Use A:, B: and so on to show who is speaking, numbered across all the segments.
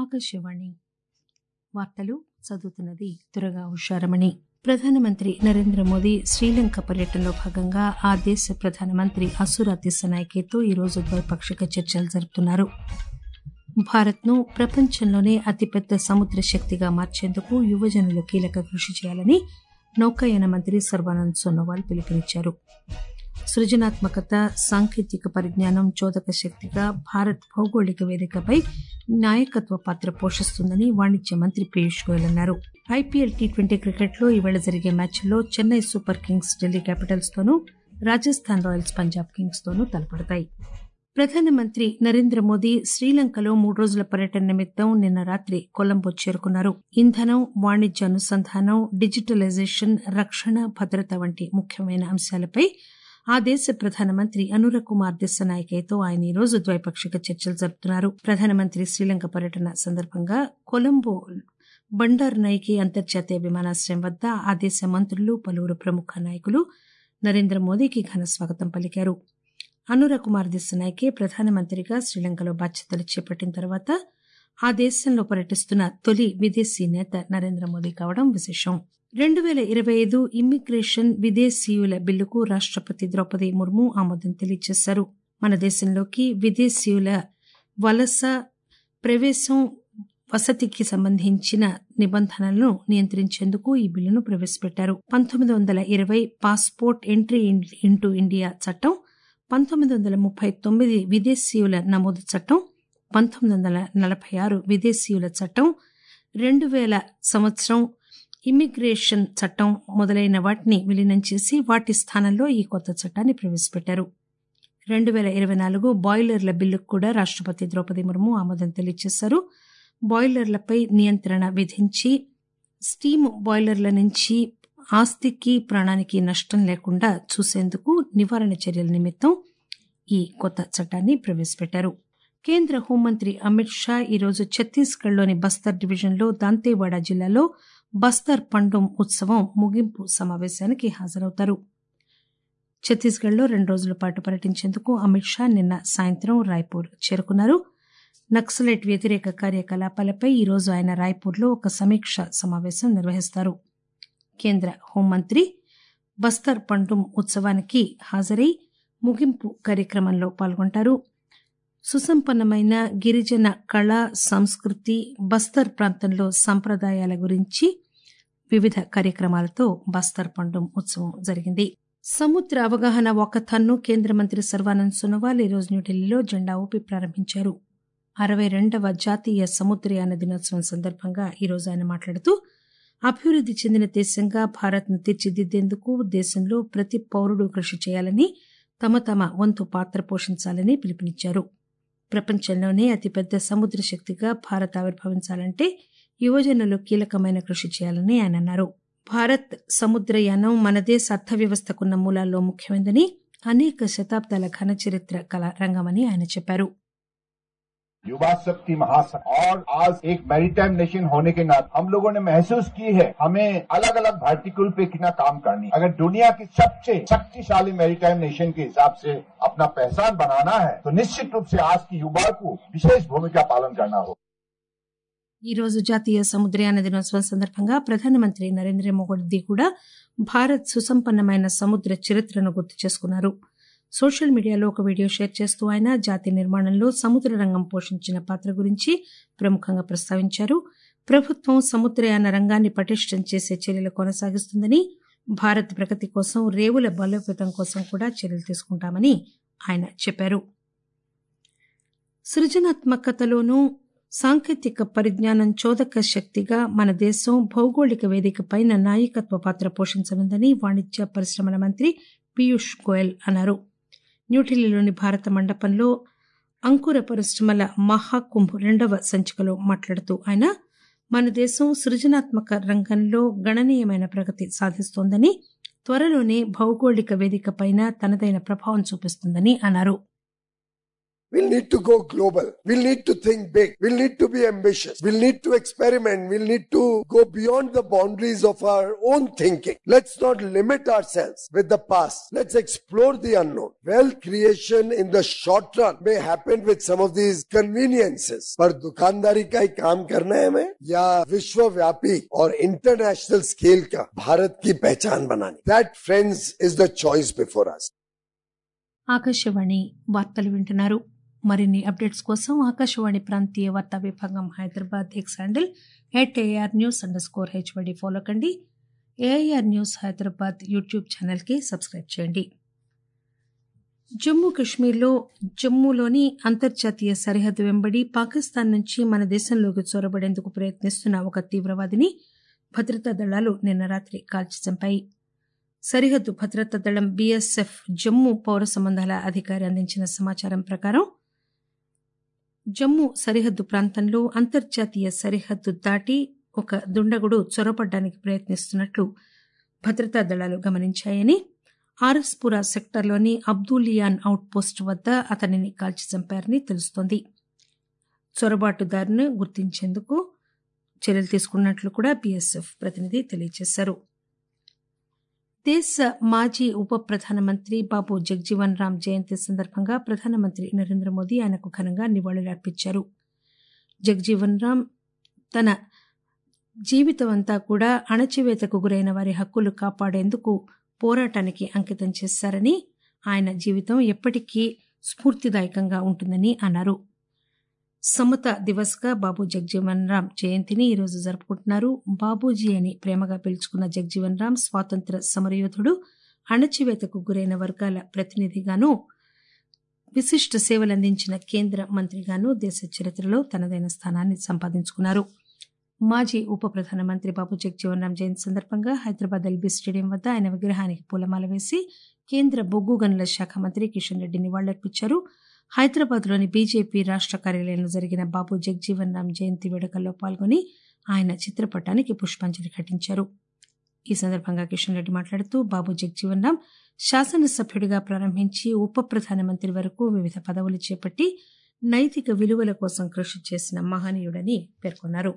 A: ఆకాశవాణి వార్తలు చదువుతున్నది దురగా ఉషారమణి ప్రధానమంత్రి నరేంద్ర మోదీ శ్రీలంక పర్యటనలో భాగంగా ఆ దేశ ప్రధానమంత్రి అసురా దిశనాయకేతో ఈరోజు ద్వైపాక్షిక చర్చలు జరుపుతున్నారు భారత్ను ప్రపంచంలోనే అతిపెద్ద సముద్ర శక్తిగా మార్చేందుకు యువజనులు కీలక కృషి చేయాలని నౌకాయాన మంత్రి సర్బానంద్ సోనోవాల్ పిలుపునిచ్చారు సృజనాత్మకత సాంకేతిక పరిజ్ఞానం చోదక శక్తిగా భారత్ భౌగోళిక వేదికపై నాయకత్వ పాత్ర పోషిస్తుందని వాణిజ్య మంత్రి పీయూష్ గోయల్ అన్నారు ఐపీఎల్ టీ ట్వంటీ క్రికెట్లో ఈవేళ జరిగే మ్యాచ్ల్లో Chennai Super Kings Delhi Capitals తోనూ రాజస్థాన్ రాయల్స్ పంజాబ్ కింగ్స్ తోనూ తలపడతాయి ప్రధానమంత్రి నరేంద్ర మోదీ శ్రీలంకలో మూడు రోజుల పర్యటన నిమిత్తం నిన్న రాత్రి కొలంబో చేరుకున్నారు ఇంధనం వాణిజ్య అనుసంధానం డిజిటలైజేషన్ రక్షణ భద్రత వంటి ముఖ్యమైన అంశాలపై ఆ దేశ ప్రధానమంత్రి అనుర కుమార్ దిశనాయకేతో ఆయన ఈ రోజు ద్వైపాక్షిక చర్చలు జరుపుతున్నారు ప్రధానమంత్రి శ్రీలంక పర్యటన సందర్భంగా కొలంబో బండార్ నైకి అంతర్జాతీయ విమానాశ్రయం వద్ద ఆ దేశ మంత్రులు పలువురు ప్రముఖ నాయకులు నరేంద్ర మోదీకి ఘన స్వాగతం పలికారు అనుర కుమార్ దిశనాయకే ప్రధానమంత్రిగా శ్రీలంకలో బాధ్యతలు చేపట్టిన తర్వాత ఆ దేశంలో పర్యటిస్తున్న తొలి విదేశీ నేత నరేంద్ర మోదీ కావడం విశేషం రెండు పేల ఇరవై ఐదు ఇమ్మిగ్రేషన్ విదేశీయుల బిల్లుకు రాష్టపతి ద్రౌపది ముర్ము ఆమోదం తెలియజేశారు మన దేశంలోకి విదేశీయుల వలస ప్రవేశం వసతికి సంబంధించిన నిబంధనలను నియంత్రించేందుకు ఈ బిల్లును ప్రవేశపెట్టారు పంతొమ్మిది వందల ఇరవై పాస్పోర్ట్ ఎంట్రీ ఇంటూ ఇండియా చట్టం పంతొమ్మిది వందల ముప్పై తొమ్మిది విదేశీయుల నమోదు చట్టం పంతొమ్మిది వందల నలభై ఆరు విదేశీయుల చట్టం రెండు వేల సంవత్సరం ఇమ్మిగ్రేషన్ చట్టం మొదలైన వాటిని విలీనం చేసి వాటి స్థానంలో ఈ కొత్త చట్టాన్ని ప్రవేశపెట్టారు రెండు వేల ఇరవై నాలుగు బాయిలర్ల బిల్లుకు కూడా రాష్టపతి ద్రౌపది ముర్ము ఆమోదం తెలియజేశారు బాయిలర్లపై నియంత్రణ విధించి స్టీమ్ బాయిలర్ల నుంచి ఆస్తికి ప్రాణానికి నష్టం లేకుండా చూసేందుకు నివారణ చర్యల నిమిత్తం ఈ కొత్త చట్టాన్ని ప్రవేశపెట్టారు కేంద్ర హోంమంత్రి అమిత్ షా ఈరోజు ఛత్తీస్గఢ్లోని బస్తర్ డివిజన్లో దాంతేవాడ జిల్లాలో బస్తర్ పండుం ఉత్సవం ముగింపు సమావేశానికి హాజరవుతారు ఛత్తీస్గఢ్లో రెండు రోజుల పాటు పర్యటించేందుకు అమిత్ షా నిన్న సాయంత్రం రాయ్పూర్ చేరుకున్నారు నక్సలైట్ వ్యతిరేక కార్యకలాపాలపై ఈరోజు ఆయన రాయ్పూర్లో ఒక సమీక్ష సమావేశం నిర్వహిస్తారు కేంద్ర హోంమంత్రి బస్తర్ పండుం ఉత్సవానికి హాజరై ముగింపు కార్యక్రమంలో పాల్గొంటారు సుసంపన్నమైన గిరిజన కళ సంస్కృతి బస్తర్ ప్రాంతంలో సంప్రదాయాల గురించి వివిధ కార్యక్రమాలతో బస్తర్ పండుం ఉత్సవం జరిగింది సముద్ర అవగాహన వాకథాన్ను కేంద్ర మంత్రి సర్వానంద్ సోనోవాల్ ఈరోజు న్యూఢిల్లీలో జెండా ఊపి ప్రారంభించారు అరవై రెండవ జాతీయ సముద్రయాన దినోత్సవం సందర్భంగా ఈరోజు ఆయన మాట్లాడుతూ అభివృద్ది చెందిన దేశంగా భారత్ను తీర్చిదిద్దేందుకు దేశంలో ప్రతి పౌరుడు కృషి చేయాలని తమ తమ వంతు పాత్ర పోషించాలని పిలుపునిచ్చారు ప్రపంచంలోనే అతిపెద్ద సముద్ర శక్తిగా భారత్ ఆవిర్భవించాలంటే యువజనులు కీలకమైన కృషి చేయాలని ఆయన అన్నారు భారత్ సముద్రయానం మన దేశ అర్థవ్యవస్థకున్న మూలాల్లో ముఖ్యమైనదని అనేక శతాబ్దాల ఘన చరిత్ర కల రంగమని ఆయన చెప్పారు
B: युवा शक्ति महाशक्ति और आज एक मैरीटाइम नेशन होने के नाते हम लोगों ने महसूस की है हमें अलग अलग वर्टिकल पे कितना काम करनी अगर दुनिया की सबसे शक्तिशाली मैरीटाइम नेशन के हिसाब से अपना पहचान बनाना है तो निश्चित रूप से आज की युवा को विशेष भूमिका पालन करना होगा
A: ఈ రోజు జాతీయ సముద్రయాన దినోత్సవం సందర్భంగా ప్రధానమంత్రి నరేంద్ర మోదీ కూడా భారత్ సుసంపన్నమైన సముద్ర చరిత్రను గుర్తు చేసుకున్నారు సోషల్ మీడియాలో ఒక వీడియో షేర్ చేస్తూ ఆయన జాతి నిర్మాణంలో సముద్ర రంగం పోషించిన పాత్ర గురించి ప్రముఖంగా ప్రస్తావించారు ప్రభుత్వం సముద్రయాన రంగాన్ని పటిష్టం చేసే చర్యలు కొనసాగిస్తుందని భారత్ ప్రగతి కోసం రేవుల బలోపేతం కోసం కూడా చర్యలు తీసుకుంటామని ఆయన చెప్పారు సృజనాత్మకతలోనూ సాంకేతిక పరిజ్ఞానం చోదక శక్తిగా మన దేశం భౌగోళిక వేదికపైన నాయకత్వ పాత్ర పోషించనుందని వాణిజ్య పరిశ్రమల మంత్రి పీయూష్ గోయల్ అన్నారు న్యూఢిల్లీలోని భారత మండపంలో అంకుర పరిశ్రమల మహాకుంభ్ రెండవ సంచికలో మాట్లాడుతూ ఆయన మన దేశం సృజనాత్మక రంగంలో గణనీయమైన ప్రగతి సాధిస్తోందని త్వరలోనే భౌగోళిక వేదికపైన తనదైన ప్రభావం చూపిస్తుందని అన్నారు
C: We'll need to go global. We'll need to think big. We'll need to be ambitious. We'll need to experiment. We'll need to go beyond the boundaries of our own thinking. Let's not limit ourselves with the past. Let's explore the unknown. Wealth creation in the short run may happen with some of these conveniences. पर दुकानदारी का ही काम करना है हमें या विश्वव्यापी और इंटरनेशनल स्केल का भारत की पहचान बनानी that friends is the choice before us
A: Akashvani వార్తలు వింటున్నారు మరిన్ని అప్డేట్స్ కోసం ఆకాశవాణి ప్రాంతీయ వార్తా విభాగం Hyderabad X handle at AIR news underscore HYD follow కండి ఏఐఆర్ న్యూస్ హైదరాబాద్ యూట్యూబ్ ఛానల్కి సబ్స్క్రైబ్ చేయండి జమ్మూ కశ్మీర్లో జమ్మూలోని అంతర్జాతీయ సరిహద్దు వెంబడి పాకిస్తాన్ నుంచి మన దేశంలోకి చొరబడేందుకు ప్రయత్నిస్తున్న ఒక తీవ్రవాదిని భద్రతా దళాలు నిన్న రాత్రి కాల్చి చంపాయి సరిహద్దు భద్రతా దళం బీఎస్ఎఫ్ జమ్మూ పౌర సంబంధాల అధికారి అందించిన సమాచారం ప్రకారం జమ్మూ సరిహద్దు ప్రాంతంలో అంతర్జాతీయ సరిహద్దు దాటి ఒక దుండగుడు చొరబడ్డానికి ప్రయత్నిస్తున్నట్లు భద్రతా దళాలు గమనించాయని ఆర్ఎస్పురా సెక్టార్లోని అబ్దులియాన్ అవుట్ పోస్ట్ వద్ద అతనిని కాల్చి చంపారని తెలుస్తోంది చొరబాటుదారును గుర్తించేందుకు చర్యలు తీసుకున్నట్లు కూడా బీఎస్ఎఫ్ ప్రతినిధి తెలియజేశారు దేశ మాజీ ఉప ప్రధానమంత్రి బాబు జగ్జీవన్ రామ్ జయంతి సందర్భంగా ప్రధానమంత్రి నరేంద్ర మోదీ ఆయనకు ఘనంగా నివాళులర్పించారు జగ్జీవన్ రామ్ తన జీవితం అంతా కూడా అణచివేతకు గురైన వారి హక్కులు కాపాడేందుకు పోరాటానికి అంకితం చేశారని ఆయన జీవితం ఎప్పటికీ స్ఫూర్తిదాయకంగా ఉంటుందని అన్నారు సమత దివస్ గా బాబు జగ్జీవన్ రామ్ జయంతిని ఈరోజు జరుపుకుంటున్నారు బాబూజీ అని ప్రేమగా పిలుచుకున్న జగ్జీవన్ రామ్ స్వాతంత్ర సమరయోధుడు అణచివేతకు గురైన వర్గాల ప్రతినిధిగాను విశిష్ట సేవలందించిన కేంద్ర మంత్రిగాను దేశ చరిత్రలో తనదైన స్థానాన్ని సంపాదించుకున్నారు మాజీ ఉప ప్రధానమంత్రి బాబు జగ్జీవన్ రామ్ జయంతి సందర్భంగా హైదరాబాద్ ఎల్బీ స్టేడియం వద్ద ఆయన విగ్రహానికి పూలమాల వేసి కేంద్ర బొగ్గు గనుల శాఖ మంత్రి కిషన్ రెడ్డి నివాళులర్పించారు హైదరాబాద్ లోని బీజేపీ రాష్ట కార్యాలయంలో జరిగిన బాబు జగ్జీవన్ రామ్ జయంతి వేడుకల్లో పాల్గొని ఆయన చిత్రపటానికి పుష్పాంజలి ఘటించారు ఈ సందర్భంగా కిషన్ రెడ్డి మాట్లాడుతూ బాబు జగ్జీవన్ రామ్ శాసనసభ్యుడిగా ప్రారంభించి ఉప ప్రధానమంత్రి వరకు వివిధ పదవులు చేపట్టి నైతిక విలువల కోసం కృషి చేసిన మహనీయుడని పేర్కొన్నారు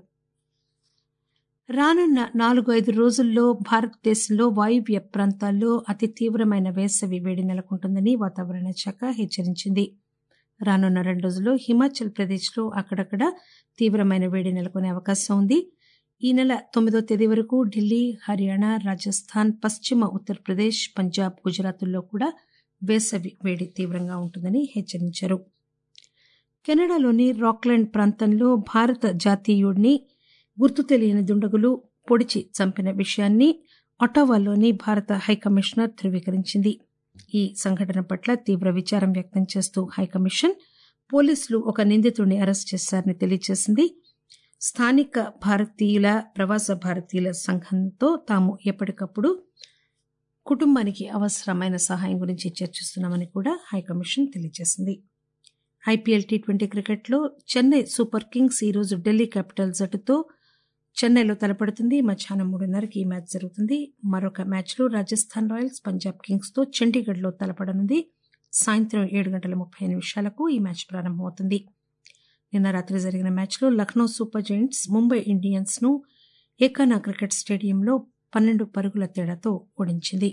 A: రానున్న నాలుగు ఐదు రోజుల్లో భారతదేశంలో వాయువ్య ప్రాంతాల్లో అతి తీవ్రమైన వేసవి వేడి నెలకొంటుందని వాతావరణ శాఖ హెచ్చరించింది రానున్న రెండు రోజుల్లో హిమాచల్ ప్రదేశ్లో అక్కడక్కడ తీవ్రమైన వేడి నెలకొనే అవకాశం ఉంది ఈ నెల తొమ్మిదో తేదీ వరకు ఢిల్లీ హర్యానా రాజస్థాన్ పశ్చిమ ఉత్తరప్రదేశ్ పంజాబ్ గుజరాత్ల్లో కూడా వేసవి వేడి తీవ్రంగా ఉంటుందని హెచ్చరించారు కెనడాలోని రాక్లాండ్ ప్రాంతంలో భారత జాతీయుడిని గుర్తు తెలియని దుండగులు పొడిచి చంపిన విషయాన్ని ఒటావాలోని భారత హైకమిషనర్ ధృవీకరించింది ఈ సంఘటన పట్ల తీవ్ర విచారం వ్యక్తం చేస్తూ హైకమిషన్ పోలీసులు ఒక నిందితుడిని అరెస్ట్ చేశారని తెలియజేసింది స్థానిక భారతీయుల ప్రవాస భారతీయుల సంఘంతో తాము ఎప్పటికప్పుడు కుటుంబానికి అవసరమైన సహాయం గురించి చర్చిస్తున్నామని కూడా హైకమిషన్ తెలియజేసింది ఐపీఎల్ టీ ట్వంటీ క్రికెట్లో చెన్నై సూపర్ కింగ్స్ ఈరోజు ఢిల్లీ క్యాపిటల్ జట్టుతో చెన్నైలో తలపడుతుంది మధ్యాహ్నం మూడున్నరకి ఈ మ్యాచ్ జరుగుతుంది మరొక మ్యాచ్లో రాజస్థాన్ రాయల్స్ పంజాబ్ కింగ్స్ తో చండీగఢ్లో తలపడనుంది సాయంత్రం ఏడు గంటల ముప్పై నిమిషాలకు ఈ మ్యాచ్ ప్రారంభమవుతుంది నిన్న రాత్రి జరిగిన మ్యాచ్లో Lucknow Super Giants Mumbai Indians ను ఏకానా క్రికెట్ స్టేడియంలో పన్నెండు పరుగుల తేడాతో ఓడించింది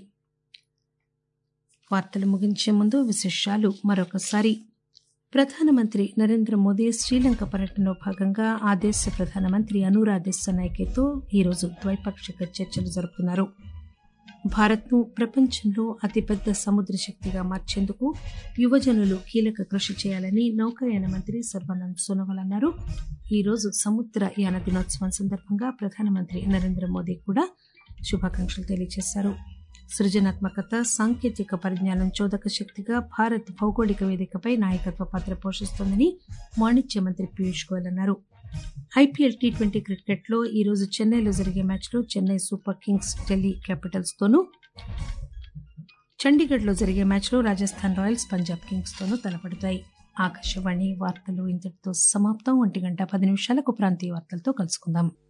A: వార్తలు ముగించే ముందు విశేషాలు మరొకసారి ప్రధానమంత్రి నరేంద్ర మోదీ శ్రీలంక పర్యటనలో భాగంగా ఆ దేశ ప్రధానమంత్రి అనురా దిశనాయకేతో ఈరోజు ద్వైపాక్షిక చర్చలు జరుపుతున్నారు భారత్ను ప్రపంచంలో అతిపెద్ద సముద్ర శక్తిగా మార్చేందుకు యువజనులు కీలక కృషి చేయాలని నౌకాయాన మంత్రి సర్బానంద్ సోనోవాల్ అన్నారు ఈ రోజు సముద్ర యాన దినోత్సవం సందర్భంగా ప్రధానమంత్రి నరేంద్ర మోదీ కూడా శుభాకాంక్షలు తెలియజేశారు సృజనాత్మకత సాంకేతిక పరిజ్ఞానం చోదక శక్తిగా భారత్ భౌగోళిక వేదికపై నాయకత్వ పాత్ర పోషిస్తోందని వాణిజ్య మంత్రి పీయూష్ గోయల్ అన్నారు ఐపీఎల్ టీ ట్వంటీ క్రికెట్లో ఈ రోజు చెన్నైలో జరిగే మ్యాచ్లో Chennai Super Kings Delhi Capitals తోనూ చండీగఢ్లో జరిగే మ్యాచ్లో రాజస్థాన్ రాయల్స్ పంజాబ్ కింగ్స్ తోనూ తలపడతాయి ఆకాశవాణి వార్తలు ఇంతటితో సమాప్తం ఒంటి గంట పది నిమిషాలకు ప్రాంతీయ వార్తలతో కలుసుకుందాం